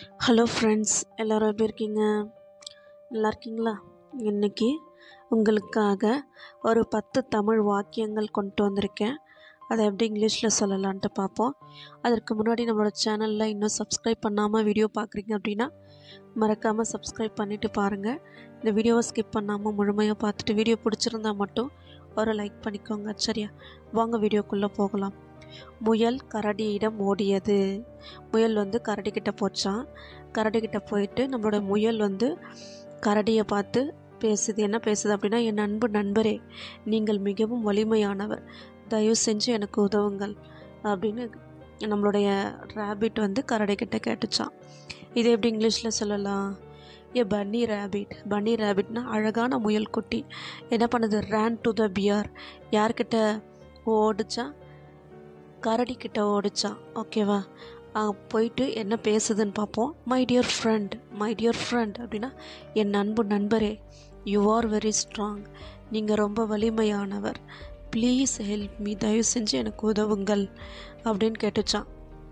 hello friends எல்லோரும் எப்படி இருக்கீங்க நல்லா இருக்கீங்களா இன்றைக்கி உங்களுக்காக ஒரு பத்து தமிழ் வாக்கியங்கள் கொண்டு வந்திருக்கேன் அதை எப்படி இங்கிலீஷில் சொல்லலான்ட்டு பார்ப்போம் அதற்கு முன்னாடி நம்மளோட சேனலில் இன்னும் சப்ஸ்கிரைப் பண்ணாமல் வீடியோ பார்க்குறீங்க அப்படின்னா மறக்காமல் சப்ஸ்கிரைப் பண்ணிவிட்டு பாருங்கள் இந்த வீடியோவை ஸ்கிப் பண்ணாமல் முழுமையாக பார்த்துட்டு வீடியோ பிடிச்சிருந்தா மட்டும் ஒரு லைக் பண்ணிக்கோங்க சரியா வாங்க வீடியோக்குள்ளே போகலாம் முயல் கரடியிடம் ஓடியது முயல் வந்து கரடிக்கிட்ட போச்சான் கரடிக்கிட்ட போயிட்டு நம்மளோட முயல் வந்து கரடியை பார்த்து பேசுது என்ன பேசுது அப்படின்னா என் அன்பு நண்பரே நீங்கள் மிகவும் வலிமையானவர் தயவு செஞ்சு எனக்கு உதவுங்கள் அப்படின்னு நம்மளுடைய ரேபிட் வந்து கரடிக்கிட்ட கேட்டுச்சான் இது எப்படி இங்கிலீஷில் சொல்லலாம் ஏ பன்னி ரேபிட் பன்னி ரேபிட்னா அழகான முயல் குட்டி என்ன பண்ணுது ரேன் டு த பியர் யார்கிட்ட ஓடிச்சா கரடிக்கிட்ட ஓடிச்சான் ஓகேவா போயிட்டு என்ன பேசுதுன்னு பார்ப்போம் my dear friend my dear friend அப்படின்னா என் அன்பு நண்பரே யூ ஆர் வெரி ஸ்ட்ராங் நீங்கள் ரொம்ப வலிமையானவர் ப்ளீஸ் ஹெல்ப் மீ தயவு செஞ்சு எனக்கு உதவுங்கள் அப்படின்னு கேட்டுச்சான்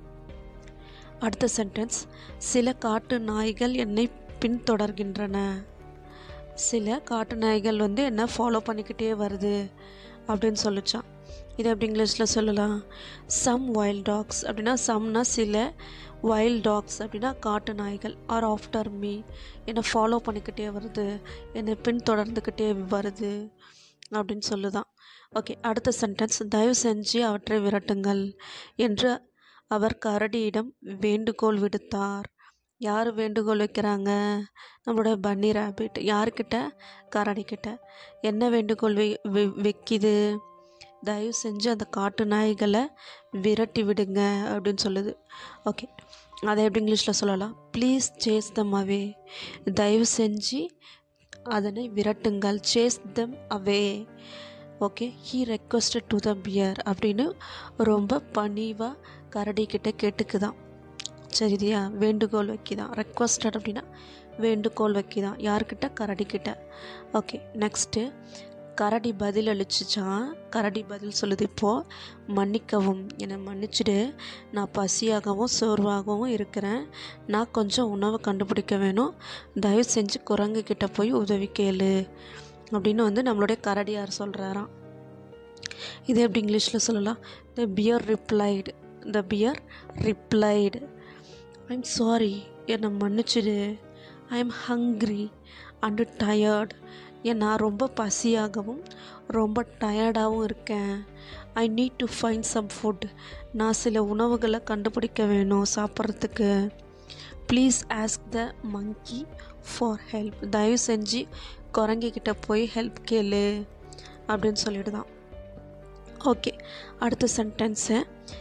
அடுத்த சென்டென்ஸ் சில காட்டு நாய்கள் என்னை பின்தொடர்கின்றன சில காட்டு நாய்கள் வந்து என்ன ஃபாலோ பண்ணிக்கிட்டே வருது அப்படின்னு சொல்லிச்சான் இது எப்படி இங்கிலீஷில் சொல்லலாம் சம் வைல்ட் டாக்ஸ் அப்படின்னா சம்னா சில வைல்ட் டாக்ஸ் அப்படின்னா காட்டு நாய்கள் ஆர் ஆஃப்டர் மீ என்னை ஃபாலோ பண்ணிக்கிட்டே வருது என்னை பின்தொடர்ந்துக்கிட்டே வருது அப்படின்னு சொல்லுதான் ஓகே அடுத்த சென்டென்ஸ் தயவு செஞ்சு அவற்றை விரட்டுங்கள் என்று அவர் கரடியிடம் வேண்டுகோள் விடுத்தார் யார் வேண்டுகோள் வைக்கிறாங்க நம்மளோட பன்னி ரேபிட் யார்கிட்ட கரடிக்கிட்ட என்ன வேண்டுகோள் வை வைக்கிது தயவு செஞ்சு அந்த காட்டு நாய்களை விரட்டி விடுங்க அப்படின்னு சொல்லுது ஓகே அதை எப்படி இங்கிலீஷில் சொல்லலாம் ப்ளீஸ் சேஸ் தம் அவே தயவு செஞ்சு அதனை விரட்டுங்கள் chase them away okay he requested to the bear அப்படின்னு ரொம்ப பணிவாக கரடிக்கிட்ட கேட்டுக்குதான் சரிதியா வேண்டுகோள் வைக்கிதான் ரெக்வஸ்டட் அப்படின்னா வேண்டுகோள் வைக்கிதான் யார்கிட்ட கரடிக்கிட்ட ஓகே நெக்ஸ்ட்டு கரடி பதில் அளிச்சிச்சான் கரடி பதில் சொல்லுது இப்போது மன்னிக்கவும் என்னை மன்னிச்சிடு நான் பசியாகவும் சோர்வாகவும் இருக்கிறேன் நான் கொஞ்சம் உணவை கண்டுபிடிக்க வேணும் தயவு செஞ்சு குரங்கு கிட்ட போய் உதவி கேளு அப்படின்னு வந்து நம்மளுடைய கரடியார் சொல்கிறாராம் இது எப்படி இங்கிலீஷில் சொல்லலாம் the bear replied the bear replied I'm sorry என்னை மன்னிச்சிடு I am hungry and tired ஏன் நான் ரொம்ப பசியாகவும் ரொம்ப டயர்டாகவும் இருக்கேன் I need to find some food நான் சில உணவுகளை கண்டுபிடிக்க வேணும் சாப்பிட்றதுக்கு please ask the monkey for help தயவு செஞ்சு குரங்கிக்கிட்ட போய் ஹெல்ப் கேளு அப்படின்னு சொல்லிடுதான் ஓகே அடுத்த சென்டென்ஸு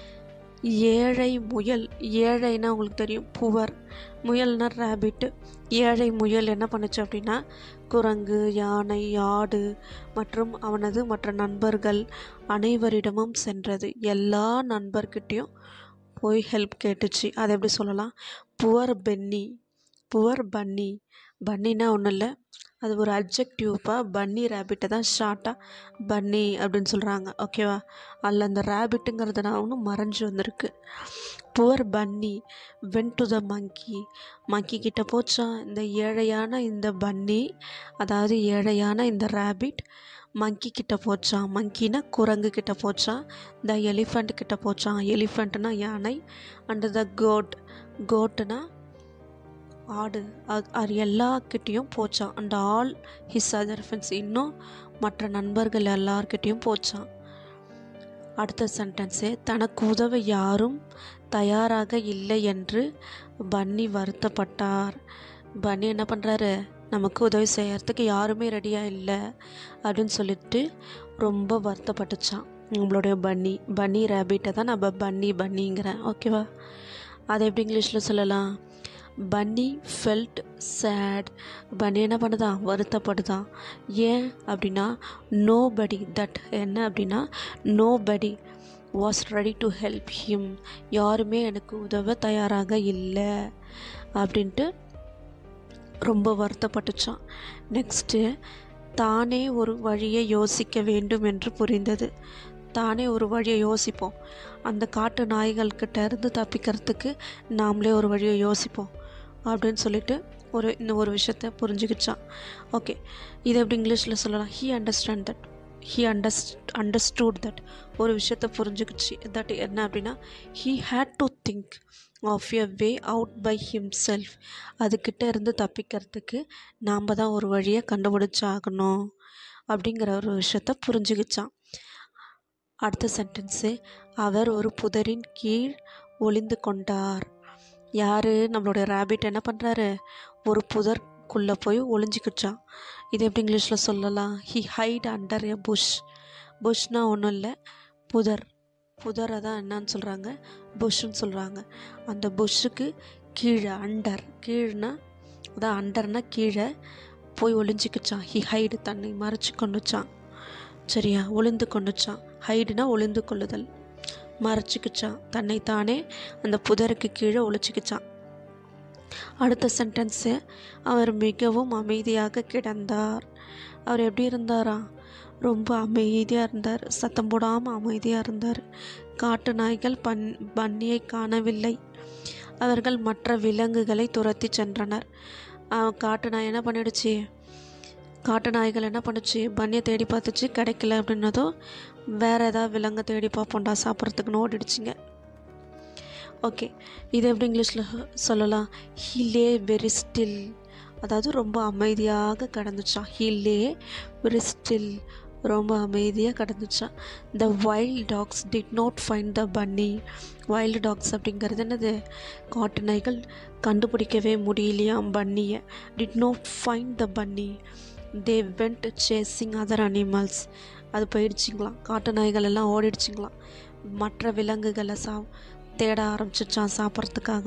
ஏழை முயல் ஏழைன்னா உங்களுக்கு தெரியும் புவர் முயல்னா ரேபிட்டு ஏழை முயல் என்ன பண்ணுச்சு அப்படின்னா குரங்கு யானை ஆடு மற்றும் அவனது மற்ற நண்பர்கள் அனைவரிடமும் சென்றது எல்லா நண்பர்கிட்டையும் போய் ஹெல்ப் கேட்டுச்சு அதை எப்படி சொல்லலாம் புவர் பென்னி புவர் பன்னி பன்னினா ஒன்றும் இல்லை அது ஒரு அப்ஜெக்டிவ்ப்பா பன்னி ரேபிட்டை தான் ஷார்ட்டாக பன்னி அப்படின்னு சொல்கிறாங்க ஓகேவா அதில் அந்த ரேபிட்டுங்கிறது நான் ஒன்றும் மறைஞ்சு வந்திருக்கு புவர் பன்னி வென் டு த மங்கி மங்கி கிட்ட போச்சா இந்த ஏழையான இந்த பன்னி அதாவது ஏழையான இந்த ரேபிட் மங்கி கிட்ட போச்சான் மங்கினா குரங்கு கிட்ட போச்சான் த எலிஃபண்ட் கிட்ட போச்சான் எலிஃபண்ட்னா யானை அண்டு த கோட் கோட்டுனா ஆடு அது எல்லார்கிட்டேயும் போச்சான் and all his other friends இன்னும் மற்ற நண்பர்கள் எல்லார்கிட்டேயும் போச்சான் அடுத்த சென்டென்ஸு தனக்கு உதவ யாரும் தயாராக இல்லை என்று பன்னி வருத்தப்பட்டார் பன்னி என்ன பண்ணுறாரு நமக்கு உதவி செய்யறதுக்கு யாருமே ரெடியாக இல்லை அப்படின்னு சொல்லிட்டு ரொம்ப வருத்தப்பட்டுச்சான் நம்மளுடைய பன்னி பன்னி ரேபிட்டை தான் நம்ம பன்னி பன்னிங்கிறேன் ஓகேவா அதை எப்படி இங்கிலீஷில் சொல்லலாம் பன்னி ஃபெல்ட் சேட் பன்னி என்ன பண்ணுதான் வருத்தப்படுதான் ஏன் அப்படின்னா நோ படி தட் என்ன அப்படின்னா nobody was ready to help him யாருமே எனக்கு உதவ தயாராக இல்லை அப்படின்ட்டு ரொம்ப வருத்தப்பட்டுச்சான் நெக்ஸ்ட்டு தானே ஒரு வழியை யோசிக்க வேண்டும் என்று புரிந்தது தானே ஒரு வழியை யோசிப்போம் அந்த காட்டு நாய்கள்கிட்ட இருந்து தப்பிக்கிறதுக்கு நாமளே ஒரு வழியை யோசிப்போம் அப்படின்னு சொல்லிட்டு ஒரு இந்த ஒரு விஷயத்த புரிஞ்சுக்கிச்சான் ஓகே இது எப்படி இங்கிலீஷில் சொல்லலாம் ஹீ அண்டர்ஸ்டாண்ட் தட் ஹீ அண்டர்ஸ்ட் அண்டர்ஸ்டூட் தட் ஒரு விஷயத்த புரிஞ்சுக்கிச்சு தட் என்ன அப்படின்னா he had to think of a way out by himself அதுக்கிட்ட இருந்து தப்பிக்கிறதுக்கு நாம் தான் ஒரு வழியை கண்டுபிடிச்சாகணும் அப்படிங்கிற ஒரு விஷயத்த புரிஞ்சுக்கிச்சான் அடுத்த சென்டென்ஸு அவர் ஒரு புதரின் கீழ் ஒளிந்து கொண்டார் யார் நம்மளுடைய ரேபிட் என்ன பண்ணுறாரு ஒரு புதர்க்குள்ளே போய் ஒளிஞ்சிக்கிச்சான் இது எப்படி இங்கிலீஷில் சொல்லலாம் he hid under a bush புஷ்னால் ஒன்றும் இல்லை புதர் புதரை தான் என்னன்னு சொல்கிறாங்க புஷ்ன்னு சொல்கிறாங்க அந்த புஷ்ஷுக்கு கீழே அண்டர் கீழ்னா அதான் அண்டர்னா கீழே போய் ஒளிஞ்சிக்கிச்சான் ஹி ஹைடு தன்னை மறைச்சி கொண்டுச்சான் சரியா ஒளிந்து கொண்டுச்சான் ஹைடுனா ஒளிந்து கொள்ளுதல் மறைச்சிக்கிச்சான் தன்னை தானே அந்த புதருக்கு கீழே ஒளிச்சிக்கிச்சான் அடுத்த சென்டென்ஸு அவர் மிகவும் அமைதியாக கிடந்தார் அவர் எப்படி இருந்தாரா ரொம்ப அமைதியாக இருந்தார் சத்தம் போடாமல் அமைதியாக இருந்தார் காட்டு நாய்கள் பன் பன்னியை காணவில்லை அவர்கள் மற்ற விலங்குகளை துரத்தி சென்றனர் அவன் காட்டு நாய் என்ன பண்ணிடுச்சு காட்டு நாய்கள் என்ன பண்ணுச்சு பன்னியை தேடி பார்த்துச்சு கிடைக்கல அப்படின்னதும் வேறு ஏதாவது விலங்கை தேடி பார்ப்போண்டா சாப்பிட்றதுக்குன்னு ஓடிடுச்சிங்க ஓகே இது எப்படி இங்கிலீஷில் சொல்லலாம் ஹீலே வெரி ஸ்டில் அதாவது ரொம்ப அமைதியாக கடந்துச்சான் ஹீலே வெரி ஸ்டில் ரொம்ப அமைதியாக கடந்துச்சான் the wild dogs did not find the bunny wild dogs அப்படிங்கிறது என்னது காட்டு நாய்கள் கண்டுபிடிக்கவே முடியலையாம் பன்னியை did not find the bunny they went chasing other animals அது போயிடுச்சிங்களாம் காட்டு நாய்கள் எல்லாம் ஓடிடுச்சிங்களாம் மற்ற விலங்குகளை சா தேட ஆரம்பிச்சிச்சான் சாப்பிட்றதுக்காக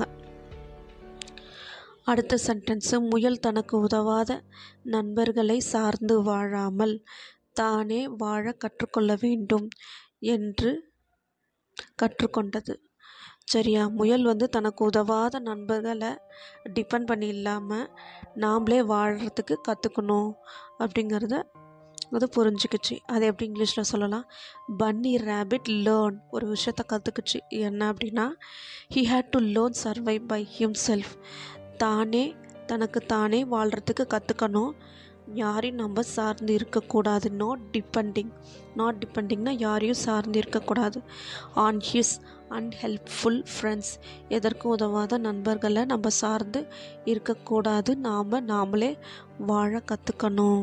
அடுத்த சென்டென்ஸு முயல் தனக்கு உதவாத நண்பர்களை சார்ந்து வாழாமல் தானே வாழ கற்றுக்கொள்ள வேண்டும் என்று கற்றுக்கொண்டது சரியா முயல் வந்து தனக்கு உதவாத நண்பர்களை டிபெண்ட் பண்ணி இல்லாமல் நாம்ளே வாழறதுக்கு கற்றுக்கணும் அப்படிங்கிறத அது புரிஞ்சுக்கிச்சு அது எப்படி இங்கிலீஷில் சொல்லலாம் பன்னி ரேபிட் லேர்ன் ஒரு விஷயத்த கற்றுக்குச்சு என்ன அப்படின்னா he had to learn survive by himself தானே தனக்கு தானே வாழ்கிறதுக்கு கற்றுக்கணும் யாரையும் நம்ம சார்ந்து இருக்கக்கூடாது நாட் டிபெண்டிங் நாட் டிபெண்டிங்னா யாரையும் சார்ந்து இருக்கக்கூடாது ஆன் ஹிஸ் அன்ஹெல்ப்ஃபுல் ஃப்ரெண்ட்ஸ் எதற்கும் உதவாத நண்பர்களை நம்ம சார்ந்து இருக்கக்கூடாது நாம் நாமளே வாழ கற்றுக்கணும்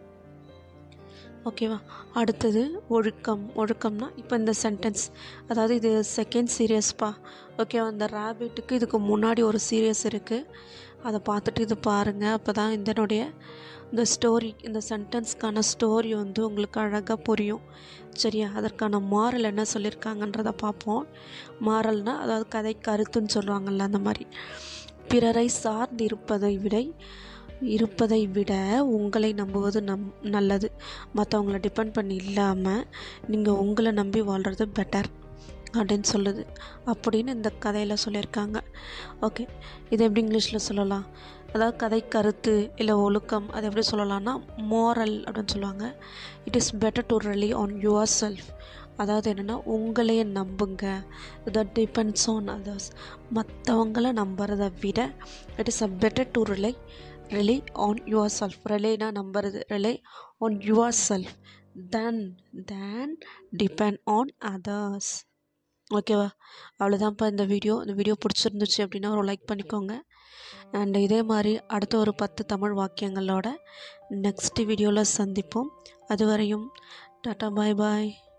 ஓகேவா அடுத்தது ஒழுக்கம் ஒழுக்கம்னா இப்போ இந்த சென்டென்ஸ் அதாவது இது செகண்ட் சீரியஸ்ப்பா ஓகேவா இந்த ரேபிட்டுக்கு இதுக்கு முன்னாடி ஒரு சீரியஸ் இருக்குது அதை பார்த்துட்டு இது பாருங்கள் அப்போ தான் இதனுடைய இந்த ஸ்டோரி இந்த சென்டென்ஸ்க்கான ஸ்டோரி வந்து உங்களுக்கு அழகாக புரியும் சரியா அதற்கான மாரல் என்ன சொல்லியிருக்காங்கன்றதை பார்ப்போம் மாரல்னா அதாவது கதை கருத்துன்னு சொல்லுவாங்கள்ல அந்த மாதிரி பிறரை சார்ந்து இருப்பதை விட இருப்பதை விட உங்களை நம்புவது நம் நல்லது மற்றவங்கள டிபெண்ட் பண்ணி இல்லாமல் நீங்கள் உங்களை நம்பி வாழ்கிறது பெட்டர் அப்படின்னு சொல்லுது அப்படின்னு இந்த கதையில் சொல்லியிருக்காங்க ஓகே இது எப்படி இங்கிலீஷில் சொல்லலாம் அதாவது கதை கருத்து இல்லை ஒழுக்கம் அது எப்படி சொல்லலாம்னா மோரல் அப்படின்னு சொல்லுவாங்க it is better to rely on yourself அதாவது என்னென்னா உங்களையே நம்புங்க தட் டிபெண்ட்ஸ் ஆன் அதர்ஸ் மற்றவங்கள நம்புறதை விட it is a better to rely rely on yourself ரிலைனா நம்புறது rely on yourself then than depend on others ஓகேவா அவ்வளோதான்ப்பா இந்த வீடியோ இந்த வீடியோ பிடிச்சிருந்துச்சு அப்படின்னா ஒரு லைக் பண்ணிக்கோங்க அண்ட் இதே மாதிரி அடுத்த ஒரு பத்து தமிழ் வாக்கியங்களோட நெக்ஸ்ட் வீடியோவில் சந்திப்போம் அதுவரையும் டாட்டா பாய் பாய்